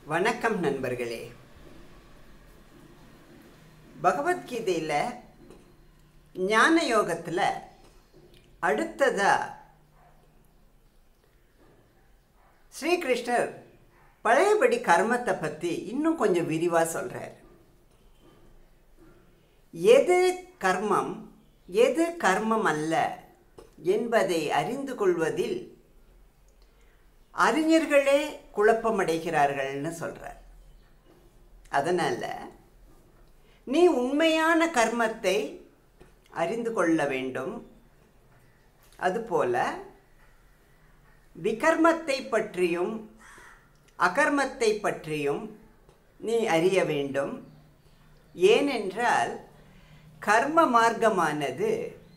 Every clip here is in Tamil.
வணக்கம் நண்பர்களே பகவத்கீதையில் ஞான யோகத்தில் அடுத்ததா ஸ்ரீகிருஷ்ணர் பழையபடி கர்மத்தை பற்றி இன்னும் கொஞ்சம் விரிவாக சொல்கிறார் எது கர்மம் எது கர்மம் அல்ல என்பதை அறிந்து கொள்வதில் அறிஞர்களே குழப்பமடைகிறார்கள்னு சொல்கிறார் அதனால் நீ உண்மையான கர்மத்தை அறிந்து கொள்ள வேண்டும் அதுபோல விகர்மத்தை பற்றியும் அகர்மத்தை பற்றியும் நீ அறிய வேண்டும் ஏனென்றால் கர்ம மார்க்கமானது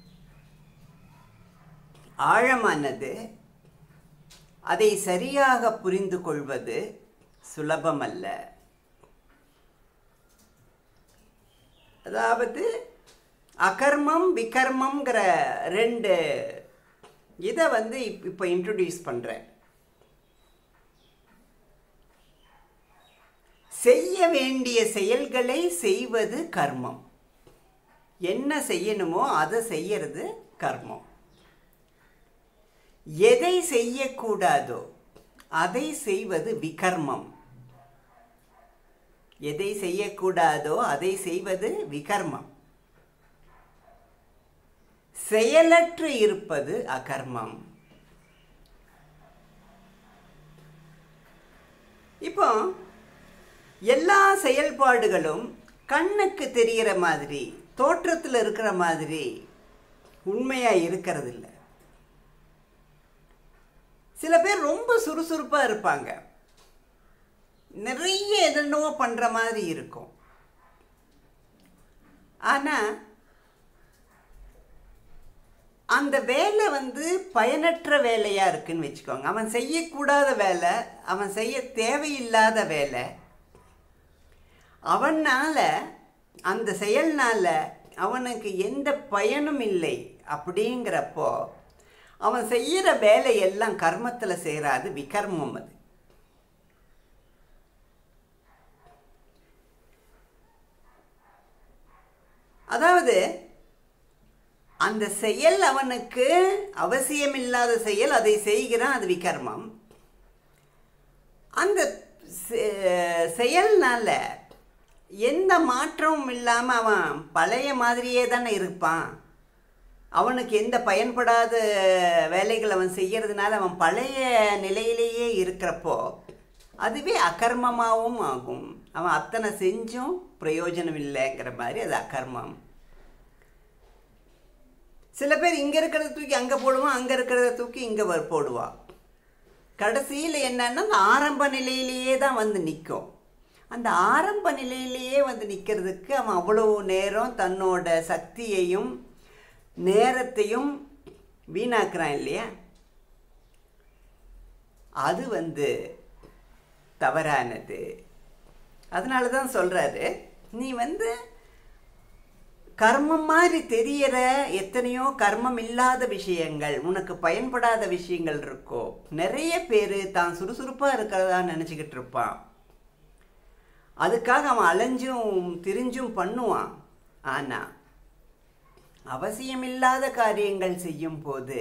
ஆழமானது அதை சரியாக புரிந்து கொள்வது சுலபமல்ல அதாவது அகர்மம் விகர்மங்கிற ரெண்டு இதை வந்து இப் இப்போ இன்ட்ரடியூஸ் பண்ணுறேன் செய்ய வேண்டிய செயல்களை செய்வது கர்மம் என்ன செய்யணுமோ அதை செய்யறது கர்மம் எதை செய்யக்கூடாதோ அதை செய்வது விகர்மம் எதை செய்யக்கூடாதோ அதை செய்வது விகர்மம் செயலற்று இருப்பது அகர்மம் இப்போ எல்லா செயல்பாடுகளும் கண்ணுக்கு தெரிகிற மாதிரி தோற்றத்தில் இருக்கிற மாதிரி உண்மையாக இருக்கிறது இல்லை சில பேர் ரொம்ப சுறுசுறுப்பாக இருப்பாங்க நிறைய என்னென்னவோ பண்ணுற மாதிரி இருக்கும் ஆனால் அந்த வேலை வந்து பயனற்ற வேலையாக இருக்குன்னு வச்சுக்கோங்க அவன் செய்யக்கூடாத வேலை அவன் செய்ய தேவையில்லாத வேலை அவனால் அந்த செயல்னால் அவனுக்கு எந்த பயனும் இல்லை அப்படிங்கிறப்போ அவன் செய்கிற வேலையெல்லாம் கர்மத்தில் சேராது விகர்மம் அது அதாவது அந்த செயல் அவனுக்கு அவசியமில்லாத செயல் அதை செய்கிறான் அது விகர்மம் அந்த செயல்னால எந்த மாற்றமும் இல்லாமல் அவன் பழைய மாதிரியே தானே இருப்பான் அவனுக்கு எந்த பயன்படாத வேலைகள் அவன் செய்கிறதுனால அவன் பழைய நிலையிலேயே இருக்கிறப்போ அதுவே அகர்மமாகவும் ஆகும் அவன் அத்தனை செஞ்சும் பிரயோஜனம் இல்லைங்கிற மாதிரி அது அகர்மம் சில பேர் இங்கே இருக்கிறத தூக்கி அங்கே போடுவான் அங்கே இருக்கிறத தூக்கி இங்கே போடுவான் கடைசியில் என்னன்னா அந்த ஆரம்ப நிலையிலேயே தான் வந்து நிற்கும் அந்த ஆரம்ப நிலையிலேயே வந்து நிற்கிறதுக்கு அவன் அவ்வளோ நேரம் தன்னோட சக்தியையும் நேரத்தையும் வீணாக்குறான் இல்லையா அது வந்து தவறானது அதனால தான் சொல்கிறாரு நீ வந்து கர்மம் மாதிரி தெரியற எத்தனையோ கர்மம் இல்லாத விஷயங்கள் உனக்கு பயன்படாத விஷயங்கள் இருக்கோ நிறைய பேர் தான் சுறுசுறுப்பாக இருக்கிறதா நினச்சிக்கிட்டு இருப்பான் அதுக்காக அவன் அலைஞ்சும் திரிஞ்சும் பண்ணுவான் ஆனால் அவசியமில்லாத காரியங்கள் செய்யும் போது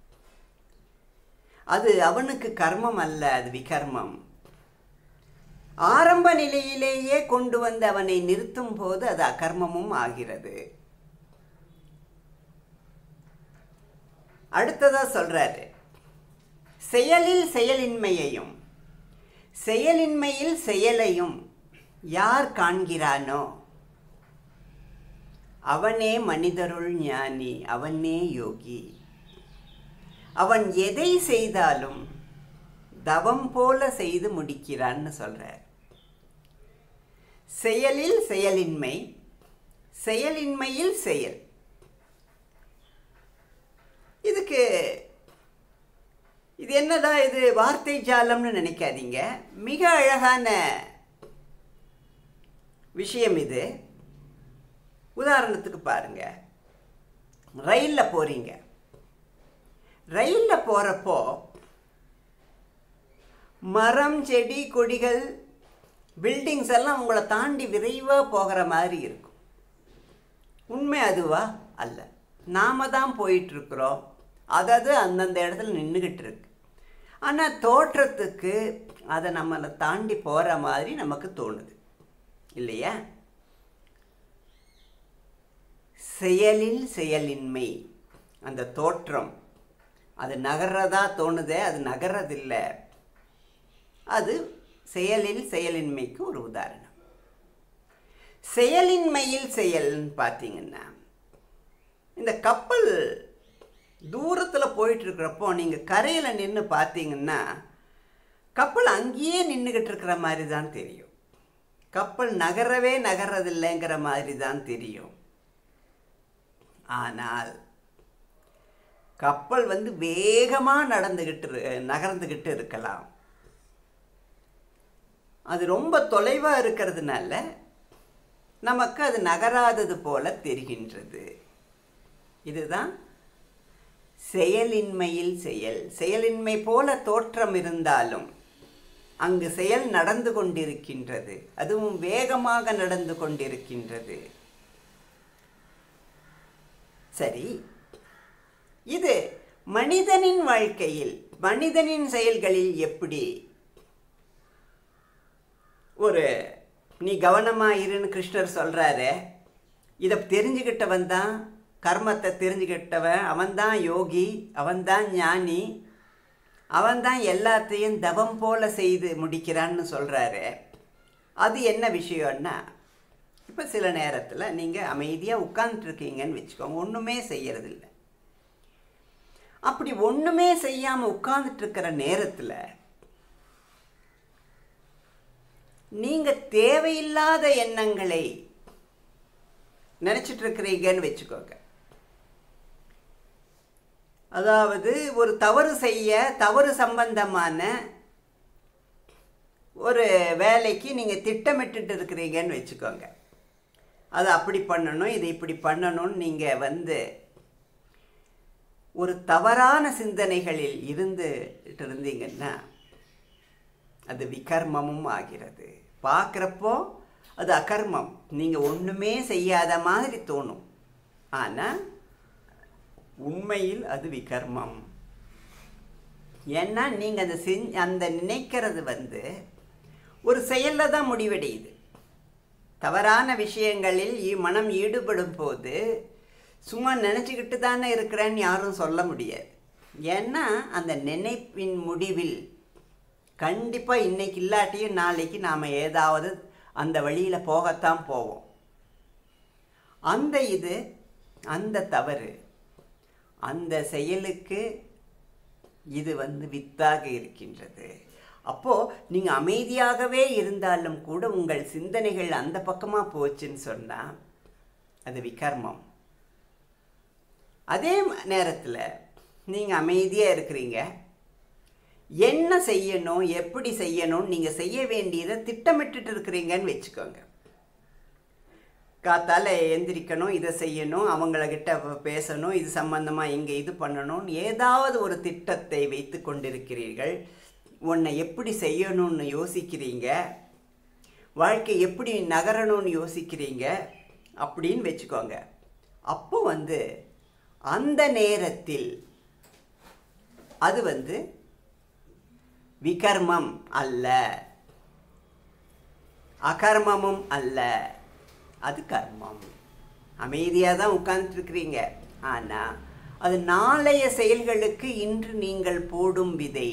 அது அவனுக்கு கர்மம் அல்ல அது விகர்மம் ஆரம்ப நிலையிலேயே கொண்டு வந்து அவனை நிறுத்தும் போது அது அகர்மமும் ஆகிறது அடுத்ததா சொல்றாரு செயலில் செயலின்மையையும் செயலின்மையில் செயலையும் யார் காண்கிறானோ அவனே மனிதருள் ஞானி அவனே யோகி அவன் எதை செய்தாலும் தவம் போல செய்து முடிக்கிறான்னு சொல்கிறார் செயலில் செயலின்மை செயலின்மையில் செயல் இதுக்கு இது என்னடா இது வார்த்தை ஜாலம்னு நினைக்காதீங்க மிக அழகான விஷயம் இது உதாரணத்துக்கு பாருங்க ரயிலில் போகிறீங்க ரயிலில் போகிறப்போ மரம் செடி கொடிகள் பில்டிங்ஸ் எல்லாம் உங்களை தாண்டி விரைவாக போகிற மாதிரி இருக்கும் உண்மை அதுவா அல்ல நாம தான் போயிட்டுருக்குறோம் அதாவது அந்தந்த இடத்துல நின்றுக்கிட்டு இருக்கு ஆனால் தோற்றத்துக்கு அதை நம்மளை தாண்டி போகிற மாதிரி நமக்கு தோணுது இல்லையா செயலில் செயலின்மை அந்த தோற்றம் அது நகர்றதா தோணுதே அது நகர்றதில்லை அது செயலில் செயலின்மைக்கு ஒரு உதாரணம் செயலின்மையில் செயல்னு பார்த்தீங்கன்னா இந்த கப்பல் தூரத்தில் போயிட்டு இருக்கிறப்போ நீங்கள் கரையில் நின்று பார்த்தீங்கன்னா கப்பல் அங்கேயே நின்றுக்கிட்டு இருக்கிற மாதிரி தான் தெரியும் கப்பல் நகரவே நகர்றதில்லைங்கிற மாதிரி தான் தெரியும் ஆனால் கப்பல் வந்து வேகமாக நடந்துக்கிட்டு இரு- நகர்ந்துக்கிட்டு இருக்கலாம் அது ரொம்ப தொலைவாக இருக்கிறதுனால நமக்கு அது நகராதது போல தெரிகின்றது இதுதான் செயலின்மையில் செயல் செயலின்மை போல தோற்றம் இருந்தாலும் அங்கு செயல் நடந்து கொண்டிருக்கின்றது அதுவும் வேகமாக நடந்து கொண்டிருக்கின்றது சரி இது மனிதனின் வாழ்க்கையில் மனிதனின் செயல்களில் எப்படி ஒரு நீ கவனமாக இருன்னு கிருஷ்ணர் சொல்கிறாரு இதை தெரிஞ்சுக்கிட்டவன் தான் கர்மத்தை தெரிஞ்சுக்கிட்டவன் அவன்தான் யோகி அவன்தான் ஞானி அவன்தான் எல்லாத்தையும் தவம் போல செய்து முடிக்கிறான்னு சொல்கிறாரு அது என்ன விஷயம்னா இப்போ சில நேரத்தில் நீங்கள் அமைதியாக உட்காந்துட்ருக்கீங்கன்னு வச்சுக்கோங்க ஒன்றுமே செய்யறதில்ல அப்படி ஒன்றுமே செய்யாமல் உட்கார்ந்துட்டு நேரத்தில் நீங்கள் தேவையில்லாத எண்ணங்களை நினச்சிட்டு இருக்கிறீங்கன்னு வச்சுக்கோங்க அதாவது ஒரு தவறு செய்ய தவறு சம்பந்தமான ஒரு வேலைக்கு நீங்கள் திட்டமிட்டுட்டு இருக்கிறீங்கன்னு வச்சுக்கோங்க அது அப்படி பண்ணணும் இது இப்படி பண்ணணும்னு நீங்கள் வந்து ஒரு தவறான சிந்தனைகளில் இருந்து இருந்தீங்கன்னா அது விகர்மமும் ஆகிறது பார்க்குறப்போ அது அகர்மம் நீங்கள் ஒன்றுமே செய்யாத மாதிரி தோணும் ஆனால் உண்மையில் அது விகர்மம் ஏன்னா நீங்கள் அந்த செஞ் அந்த நினைக்கிறது வந்து ஒரு செயலில் தான் முடிவடையுது தவறான விஷயங்களில் ஈ- மனம் ஈடுபடும் போது சும்மா நினச்சிக்கிட்டு தானே இருக்கிறேன்னு யாரும் சொல்ல முடியாது ஏன்னா அந்த நினைப்பின் முடிவில் கண்டிப்பாக இன்னைக்கு இல்லாட்டியும் நாளைக்கு நாம் ஏதாவது அந்த வழியில் போகத்தான் போவோம் அந்த இது அந்த தவறு அந்த செயலுக்கு இது வந்து வித்தாக இருக்கின்றது அப்போது நீங்கள் அமைதியாகவே இருந்தாலும் கூட உங்கள் சிந்தனைகள் அந்த பக்கமாக போச்சுன்னு சொன்னால் அது விகர்மம் அதே நேரத்தில் நீங்கள் அமைதியாக இருக்கிறீங்க என்ன செய்யணும் எப்படி செய்யணும் நீங்கள் செய்ய வேண்டியதை திட்டமிட்டுட்டு இருக்கிறீங்கன்னு வச்சுக்கோங்க காத்தால எந்திரிக்கணும் இதை செய்யணும் அவங்களக்கிட்ட பேசணும் இது சம்பந்தமாக இங்கே இது பண்ணணும் ஏதாவது ஒரு திட்டத்தை வைத்து கொண்டிருக்கிறீர்கள் உன்னை எப்படி செய்யணும்னு யோசிக்கிறீங்க வாழ்க்கை எப்படி நகரணும்னு யோசிக்கிறீங்க அப்படின்னு வச்சுக்கோங்க அப்போ வந்து அந்த நேரத்தில் அது வந்து விகர்மம் அல்ல அகர்மமும் அல்ல அது கர்மம் அமைதியாக தான் உட்கார்ந்துட்டுருக்கிறீங்க ஆனால் அது நாளைய செயல்களுக்கு இன்று நீங்கள் போடும் விதை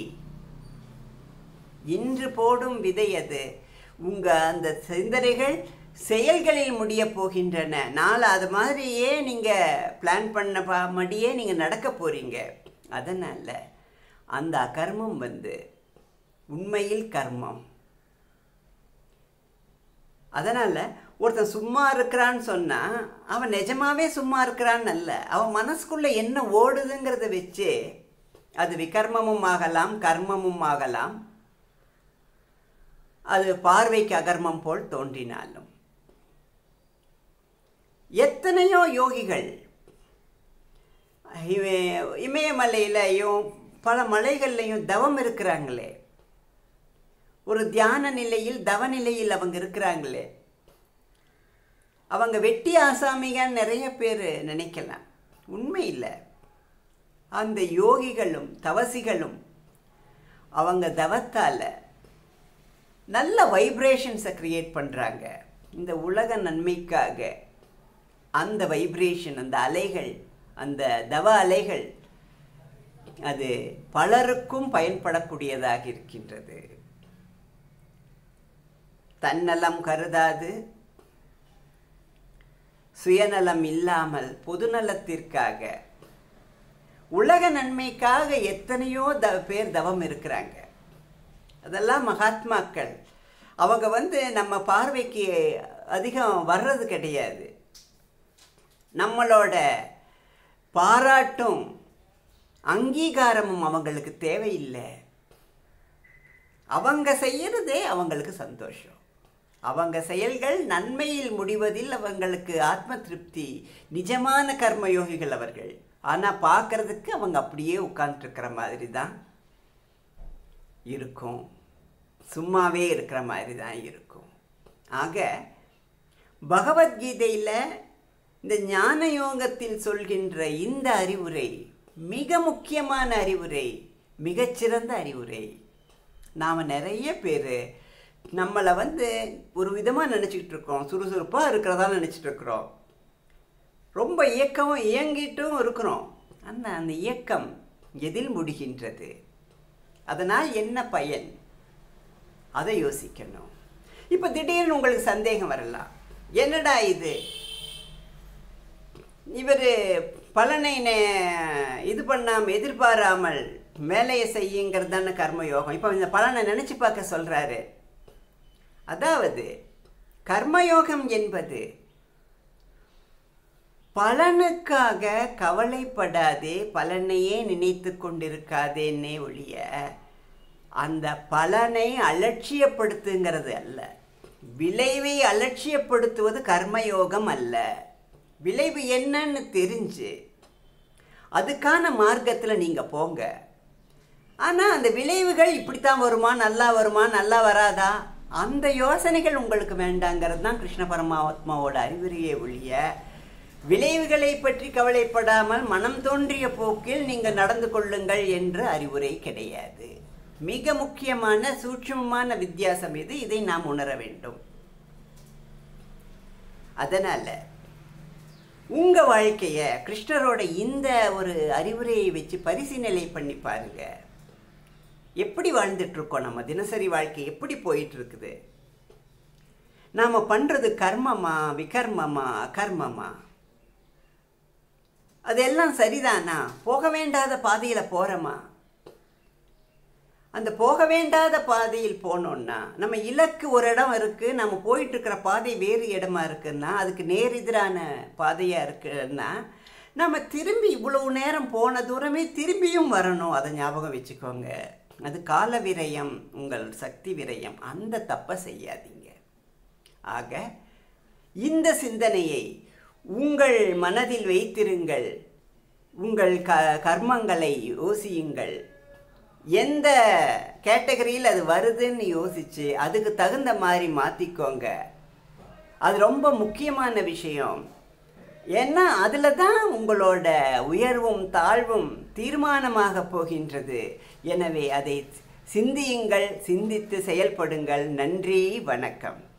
இன்று போடும் விதை அது உங்கள் அந்த சிந்தனைகள் செயல்களில் முடிய போகின்றன நாளை அது மாதிரியே நீங்கள் பிளான் பண்ண மாதிரியே நீங்கள் நடக்க போகிறீங்க அதனால் அந்த அகர்மம் வந்து உண்மையில் கர்மம் அதனால் ஒருத்தன் சும்மா இருக்கிறான்னு சொன்னால் அவன் நிஜமாவே சும்மா இருக்கிறான்னு அல்ல அவன் மனசுக்குள்ளே என்ன ஓடுதுங்கிறத வச்சு அது விகர்மமும் ஆகலாம் கர்மமும் ஆகலாம் அது பார்வைக்கு அகர்மம் போல் தோன்றினாலும் எத்தனையோ யோகிகள் இவ- இமயமலையிலையும் பல மலைகள்லையும் தவம் இருக்கிறாங்களே ஒரு தியான நிலையில் தவ நிலையில் அவங்க இருக்கிறாங்களே அவங்க வெட்டி ஆசாமிகள் நிறைய பேர் நினைக்கலாம் உண்மை இல்லை அந்த யோகிகளும் தவசிகளும் அவங்க தவத்தால் நல்ல வைப்ரேஷன்ஸை க்ரியேட் பண்ணுறாங்க இந்த உலக நன்மைக்காக அந்த வைப்ரேஷன் அந்த அலைகள் அந்த தவ அலைகள் அது பலருக்கும் பயன்படக்கூடியதாக இருக்கின்றது தன்னலம் கருதாது சுயநலம் இல்லாமல் பொதுநலத்திற்காக உலக நன்மைக்காக எத்தனையோ த பேர் தவம் இருக்கிறாங்க அதெல்லாம் மகாத்மாக்கள் அவங்க வந்து நம்ம பார்வைக்கு அதிகம் வர்றது கிடையாது நம்மளோட பாராட்டும் அங்கீகாரமும் அவங்களுக்கு தேவையில்லை அவங்க செய்யறதே அவங்களுக்கு சந்தோஷம் அவங்க செயல்கள் நன்மையில் முடிவதில் அவங்களுக்கு ஆத்ம திருப்தி நிஜமான கர்மயோகிகள் அவர்கள் ஆனால் பார்க்கறதுக்கு அவங்க அப்படியே உட்காந்துருக்கிற மாதிரி தான் இருக்கும் சும்மாவே இருக்கிற மாதிரி தான் இருக்கும் ஆக பகவத்கீதையில் இந்த ஞான யோகத்தில் சொல்கின்ற இந்த அறிவுரை மிக முக்கியமான அறிவுரை மிகச்சிறந்த அறிவுரை நாம் நிறைய பேர் நம்மளை வந்து ஒரு விதமாக நினச்சிக்கிட்டு இருக்கோம் சுறுசுறுப்பாக இருக்கிறதா நினச்சிட்டு இருக்கிறோம் ரொம்ப இயக்கமும் இயங்கிட்டும் இருக்கிறோம் ஆனால் அந்த இயக்கம் எதில் முடிகின்றது அதனால் என்ன பயன் அதை யோசிக்கணும் இப்போ திடீர்னு உங்களுக்கு சந்தேகம் வரலாம் என்னடா இது இவர் பலனை நே- இது பண்ணாமல் எதிர்பாராமல் வேலையை செய்யுங்கிறது தானே கர்மயோகம் இப்போ இந்த பலனை நினச்சி பார்க்க சொல்கிறாரு அதாவது கர்மயோகம் என்பது பலனுக்காக கவலைப்படாதே பலனையே நினைத்து கொண்டிருக்காதேன்னே ஒழிய அந்த பலனை அலட்சியப்படுத்துங்கிறது அல்ல விளைவை அலட்சியப்படுத்துவது கர்மயோகம் அல்ல விளைவு என்னன்னு தெரிஞ்சு அதுக்கான மார்க்கத்தில் நீங்கள் போங்க ஆனால் அந்த விளைவுகள் இப்படித்தான் வருமா நல்லா வருமா நல்லா வராதா அந்த யோசனைகள் உங்களுக்கு வேண்டாங்கிறது தான் கிருஷ்ண பரமாத்மாவோட அறிவுரையே ஒழிய விளைவுகளை பற்றி கவலைப்படாமல் மனம் தோன்றிய போக்கில் நீங்கள் நடந்து கொள்ளுங்கள் என்ற அறிவுரை கிடையாது மிக முக்கியமான சூட்சுமமான வித்தியாசம் இது இதை நாம் உணர வேண்டும் அதனால உங்க வாழ்க்கைய கிருஷ்ணரோட இந்த ஒரு அறிவுரையை வச்சு பரிசீலனை பண்ணி பாருங்க எப்படி வாழ்ந்துட்டு இருக்கோம் நம்ம தினசரி வாழ்க்கை எப்படி போயிட்டு இருக்குது நாம பண்றது கர்மமா விகர்மமா அகர்மமா அதெல்லாம் சரிதானா போக வேண்டாத பாதையில போறோமா அந்த போக வேண்டாத பாதையில் போனோம்னா நம்ம இலக்கு ஒரு இடம் இருக்கு நம்ம போயிட்டு இருக்கிற பாதை வேறு இடமா இருக்குன்னா அதுக்கு நேரெதிரான பாதையா இருக்குன்னா நம்ம திரும்பி இவ்வளவு நேரம் போன தூரமே திரும்பியும் வரணும் அதை ஞாபகம் வச்சுக்கோங்க அது கால விரயம் உங்கள் சக்தி விரயம் அந்த தப்பை செய்யாதீங்க ஆக இந்த சிந்தனையை உங்கள் மனதில் வைத்திருங்கள் உங்கள் க கர்மங்களை யோசியுங்கள் எந்த கேட்டகரியில் அது வருதுன்னு யோசிச்சு அதுக்கு தகுந்த மாதிரி மாற்றிக்கோங்க அது ரொம்ப முக்கியமான விஷயம் ஏன்னா அதில் தான் உங்களோட உயர்வும் தாழ்வும் தீர்மானமாக போகின்றது எனவே அதை சிந்தியுங்கள் சிந்தித்து செயல்படுங்கள் நன்றி வணக்கம்